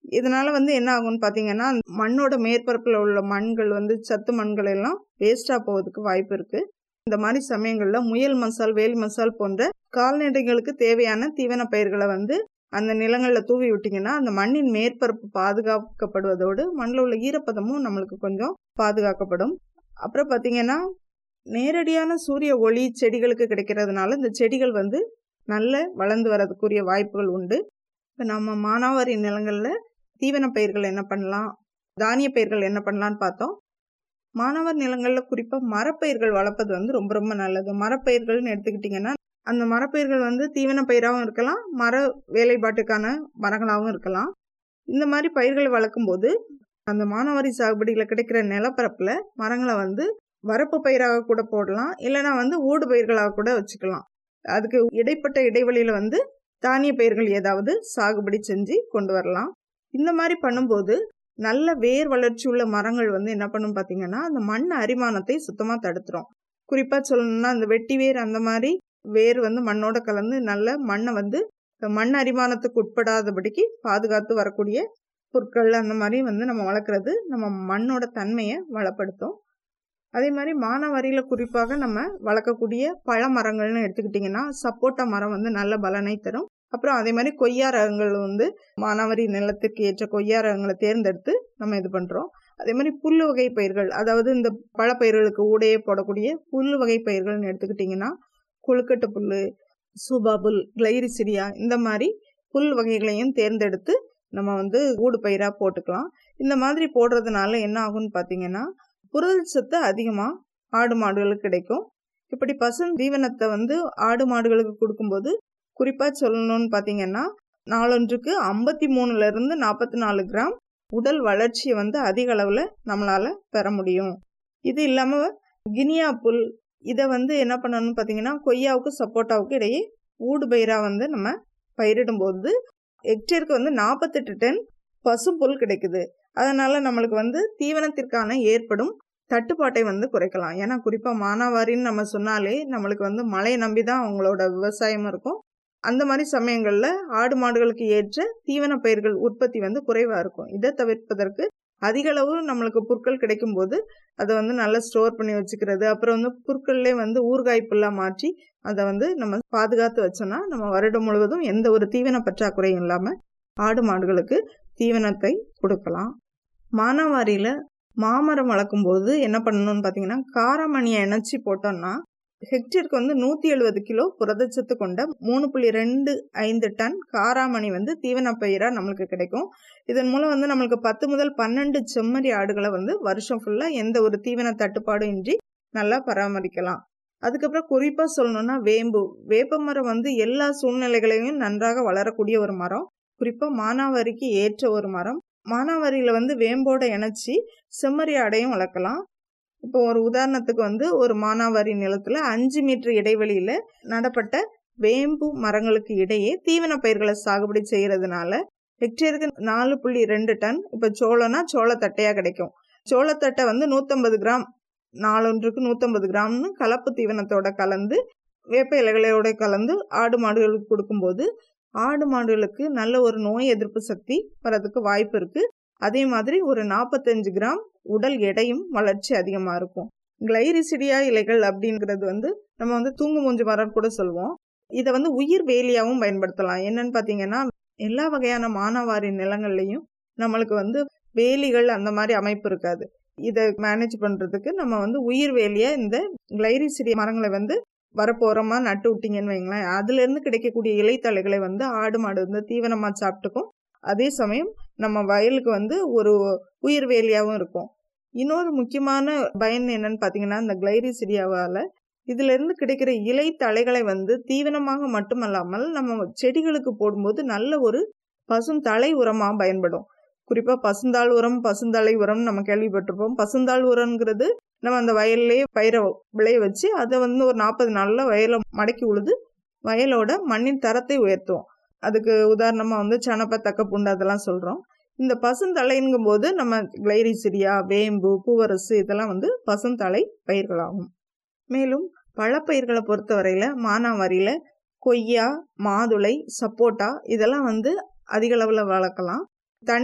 இதனால வந்து என்ன ஆகும்னு பார்த்தீங்கன்னா மண்ணோட மேற்பரப்பில் உள்ள மண்கள் வந்து சத்து மண்கள் எல்லாம் வேஸ்ட்டாக போவதுக்கு வாய்ப்பு இருக்கு இந்த மாதிரி சமயங்களில் முயல் மசால் வேல் மசால் போன்ற கால்நடைகளுக்கு தேவையான தீவன பயிர்களை வந்து அந்த நிலங்களில் தூவி விட்டிங்கன்னா அந்த மண்ணின் மேற்பரப்பு பாதுகாக்கப்படுவதோடு மண்ணில் உள்ள ஈரப்பதமும் நம்மளுக்கு கொஞ்சம் பாதுகாக்கப்படும் அப்புறம் பார்த்தீங்கன்னா நேரடியான சூரிய ஒளி செடிகளுக்கு கிடைக்கிறதுனால இந்த செடிகள் வந்து நல்ல வளர்ந்து வரதுக்குரிய வாய்ப்புகள் உண்டு இப்போ நம்ம மானாவாரி நிலங்களில் தீவன பயிர்கள் என்ன பண்ணலாம் தானிய பயிர்கள் என்ன பண்ணலான்னு பார்த்தோம் மானாவாரி நிலங்களில் குறிப்பாக மரப்பயிர்கள் வளர்ப்பது வந்து ரொம்ப ரொம்ப நல்லது மரப்பயிர்கள்னு எடுத்துக்கிட்டிங்கன்னா அந்த மரப்பயிர்கள் வந்து தீவன பயிராகவும் இருக்கலாம் மர வேலைப்பாட்டுக்கான மரங்களாகவும் இருக்கலாம் இந்த மாதிரி பயிர்களை வளர்க்கும்போது அந்த மானாவாரி சாகுபடியில் கிடைக்கிற நிலப்பரப்பில் மரங்களை வந்து வரப்பு பயிராக கூட போடலாம் இல்லைனா வந்து ஊடு பயிர்களாக கூட வச்சுக்கலாம் அதுக்கு இடைப்பட்ட இடைவெளியில் வந்து தானிய பயிர்கள் ஏதாவது சாகுபடி செஞ்சு கொண்டு வரலாம் இந்த மாதிரி பண்ணும்போது நல்ல வேர் வளர்ச்சி உள்ள மரங்கள் வந்து என்ன பண்ணும் பார்த்தீங்கன்னா அந்த மண் அரிமானத்தை சுத்தமாக தடுத்துரும் குறிப்பாக சொல்லணும்னா அந்த வெட்டி வேர் அந்த மாதிரி வேர் வந்து மண்ணோட கலந்து நல்ல மண்ணை வந்து மண் அரிமானத்துக்கு உட்படாதபடிக்கு பாதுகாத்து வரக்கூடிய பொருட்கள் அந்த மாதிரி வந்து நம்ம வளர்க்குறது நம்ம மண்ணோட தன்மையை வளப்படுத்தும் அதே மாதிரி மானாவாரியில் குறிப்பாக நம்ம வளர்க்கக்கூடிய பழ மரங்கள்னு எடுத்துக்கிட்டிங்கன்னா சப்போட்டா மரம் வந்து நல்ல பலனை தரும் அப்புறம் அதே மாதிரி கொய்யா ரகங்கள் வந்து மானாவாரி நிலத்திற்கு ஏற்ற கொய்யா ரகங்களை தேர்ந்தெடுத்து நம்ம இது பண்ணுறோம் அதே மாதிரி புல் வகை பயிர்கள் அதாவது இந்த பழப்பயிர்களுக்கு ஊடையே போடக்கூடிய புல் வகை பயிர்கள்னு எடுத்துக்கிட்டிங்கன்னா கொழுக்கட்டை புல் சூபா புல் கிளைரிசிரியா இந்த மாதிரி புல் வகைகளையும் தேர்ந்தெடுத்து நம்ம வந்து ஊடு பயிராக போட்டுக்கலாம் இந்த மாதிரி போடுறதுனால என்ன ஆகும்னு பார்த்தீங்கன்னா புரதல் சத்து அதிகமாக ஆடு மாடுகளுக்கு கிடைக்கும் இப்படி பசு தீவனத்தை வந்து ஆடு மாடுகளுக்கு கொடுக்கும்போது குறிப்பாக சொல்லணும்னு பார்த்தீங்கன்னா நாளொன்றுக்கு ஐம்பத்தி மூணுலேருந்து நாற்பத்தி நாலு கிராம் உடல் வளர்ச்சியை வந்து அதிக அளவில் நம்மளால் பெற முடியும் இது இல்லாமல் கினியா புல் இதை வந்து என்ன பண்ணணும்னு பார்த்தீங்கன்னா கொய்யாவுக்கு சப்போட்டாவுக்கு இடையே ஊடு பயிராக வந்து நம்ம பயிரிடும்போது ஹெக்டேருக்கு வந்து நாற்பத்தெட்டு டன் பசும்புல் கிடைக்குது அதனால் நம்மளுக்கு வந்து தீவனத்திற்கான ஏற்படும் தட்டுப்பாட்டை வந்து குறைக்கலாம் ஏன்னா குறிப்பாக மானாவாரின்னு நம்ம சொன்னாலே நம்மளுக்கு வந்து மழையை நம்பி தான் அவங்களோட விவசாயம் இருக்கும் அந்த மாதிரி சமயங்களில் ஆடு மாடுகளுக்கு ஏற்ற தீவன பயிர்கள் உற்பத்தி வந்து குறைவாக இருக்கும் இதை தவிர்ப்பதற்கு அதிக அளவு நம்மளுக்கு புற்கள் கிடைக்கும்போது அதை வந்து நல்லா ஸ்டோர் பண்ணி வச்சுக்கிறது அப்புறம் வந்து புற்கள்லே வந்து ஊறுகாய் புல்லாக மாற்றி அதை வந்து நம்ம பாதுகாத்து வச்சோம்னா நம்ம வருடம் முழுவதும் எந்த ஒரு தீவன பற்றாக்குறையும் இல்லாமல் ஆடு மாடுகளுக்கு தீவனத்தை கொடுக்கலாம் மானாவாரியில் மாமரம் வளர்க்கும்போது என்ன பண்ணணும்னு பார்த்தீங்கன்னா காரமணியை இணைச்சி போட்டோம்னா ஹெக்டேருக்கு வந்து நூற்றி எழுபது கிலோ புரதச்சத்து கொண்ட மூணு புள்ளி ரெண்டு ஐந்து டன் காராமணி வந்து தீவன பயிராக நம்மளுக்கு கிடைக்கும் இதன் மூலம் வந்து நம்மளுக்கு பத்து முதல் பன்னெண்டு செம்மறி ஆடுகளை வந்து வருஷம் ஃபுல்லாக எந்த ஒரு தீவன தட்டுப்பாடும் இன்றி நல்லா பராமரிக்கலாம் அதுக்கப்புறம் குறிப்பாக சொல்லணும்னா வேம்பு வேப்ப மரம் வந்து எல்லா சூழ்நிலைகளையும் நன்றாக வளரக்கூடிய ஒரு மரம் குறிப்பாக மானாவாரிக்கு ஏற்ற ஒரு மரம் மானாவாரியில் வந்து வேம்போட இணைச்சி செம்மறி ஆடையும் வளர்க்கலாம் இப்போ ஒரு உதாரணத்துக்கு வந்து ஒரு மானாவாரி நிலத்தில் அஞ்சு மீட்டர் இடைவெளியில் நடப்பட்ட வேம்பு மரங்களுக்கு இடையே தீவன பயிர்களை சாகுபடி செய்கிறதுனால ஹெக்டேருக்கு நாலு புள்ளி ரெண்டு டன் இப்போ சோளம்னா சோளத்தட்டையாக கிடைக்கும் சோளத்தட்டை வந்து நூற்றம்பது கிராம் நாலொன்றுக்கு நூற்றம்பது கிராம்னு கலப்பு தீவனத்தோட கலந்து வேப்ப இலைகளோட கலந்து ஆடு மாடுகளுக்கு கொடுக்கும்போது ஆடு மாடுகளுக்கு நல்ல ஒரு நோய் எதிர்ப்பு சக்தி வரதுக்கு வாய்ப்பு இருக்குது அதே மாதிரி ஒரு நாற்பத்தஞ்சு கிராம் உடல் எடையும் வளர்ச்சி அதிகமாக இருக்கும் கிளைரிசிடியா இலைகள் அப்படிங்கிறது வந்து நம்ம வந்து தூங்கு மூஞ்சு மரம் கூட சொல்லுவோம் இதை வந்து உயிர் வேலியாகவும் பயன்படுத்தலாம் என்னன்னு பார்த்தீங்கன்னா எல்லா வகையான மானாவாரி நிலங்கள்லையும் நம்மளுக்கு வந்து வேலிகள் அந்த மாதிரி அமைப்பு இருக்காது இதை மேனேஜ் பண்ணுறதுக்கு நம்ம வந்து உயிர் வேலியை இந்த கிளைரிசிடி மரங்களை வந்து வரப்போகிறோமா நட்டு விட்டிங்கன்னு வைங்களேன் அதுலேருந்து கிடைக்கக்கூடிய இலைத்தலைகளை வந்து ஆடு மாடு வந்து தீவனமாக சாப்பிட்டுக்கும் அதே சமயம் நம்ம வயலுக்கு வந்து ஒரு உயிர் வேலியாகவும் இருக்கும் இன்னொரு முக்கியமான பயன் என்னன்னு பார்த்தீங்கன்னா இந்த கிளைரிசிடியாவால் இதிலிருந்து கிடைக்கிற இலை தழைகளை வந்து தீவனமாக மட்டுமல்லாமல் நம்ம செடிகளுக்கு போடும்போது நல்ல ஒரு பசும் தலை உரமாக பயன்படும் குறிப்பாக பசுந்தாள் உரம் பசுந்தலை உரம் நம்ம கேள்விப்பட்டிருப்போம் பசுந்தாள் உரம்ங்கிறது நம்ம அந்த வயல்லே பயிரை விளைய வச்சு அதை வந்து ஒரு நாற்பது நாளில் வயலை மடக்கி உழுது வயலோட மண்ணின் தரத்தை உயர்த்துவோம் அதுக்கு உதாரணமாக வந்து சனப்ப தக்க புண்டு அதெல்லாம் சொல்கிறோம் இந்த பசுந்தலைங்கும் போது நம்ம கிளைரிசிடியா வேம்பு பூவரசு இதெல்லாம் வந்து பசுந்தலை பயிர்களாகும் மேலும் பழப்பயிர்களை பொறுத்தவரையில் மானாவாரியில் கொய்யா மாதுளை சப்போட்டா இதெல்லாம் வந்து அதிக அளவில் வளர்க்கலாம்